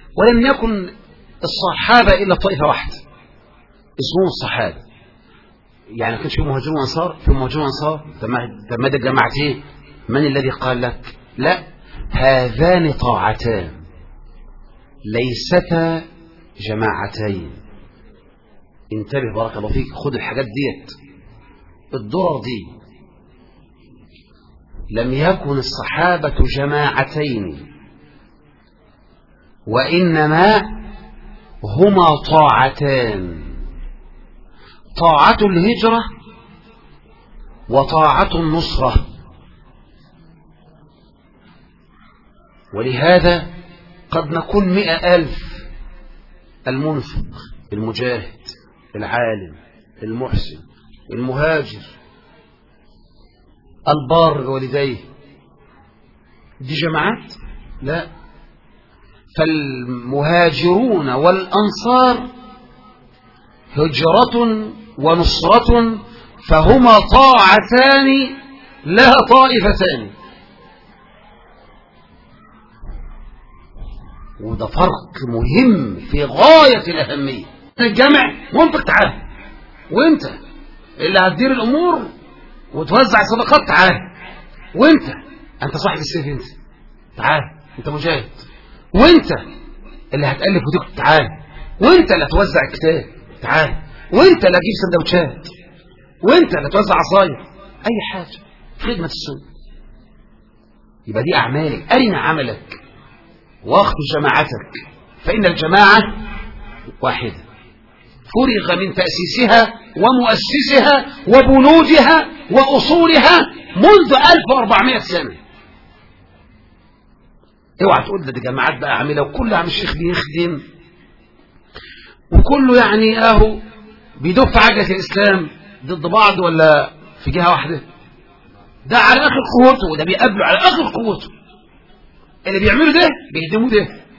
ولم يكن الصحابة إلا طائفة واحدة اسمهم الصحابة يعني ما كانش في مهاجرون وانصار في مهاجرون وانصار ده ما ده جماعتين من الذي قال لك لا هذان طاعتان ليستا جماعتين انتبه بارك الله فيك خد الحاجات ديت الدرر دي لم يكن الصحابة جماعتين وإنما هما طاعتان طاعة الهجرة وطاعة النصرة ولهذا قد نكون مئة ألف المنفق المجاهد العالم المحسن المهاجر البار بوالديه دي جماعات لا فالمهاجرون والأنصار هجرة ونصرة فهما طاعتان لا طائفتان وده فرق مهم في غاية الأهمية الجمع وانت تعال وانت اللي هتدير الأمور وتوزع صدقات تعال وانت انت صاحب السيف انت تعال انت مجاهد وانت اللي هتألف وتكتب تعال وانت اللي هتوزع الكتاب تعال وانت اللي هتجيب سندوتشات وانت اللي هتوزع عصاير اي حاجة خدمة السنة يبقى دي اعمالك ارنا عملك واخذ جماعتك فان الجماعة واحدة فرغ من تأسيسها ومؤسسها وبنودها وأصولها منذ 1400 سنة اوعى تقول ده دي جماعات بقى عامله وكل عم الشيخ بيخدم وكله يعني اهو بيدف عجلة الاسلام ضد بعض ولا في جهة واحدة ده على اخر قوته وده بيقابله على اخر قوته اللي بيعملوا ده بيهدموا ده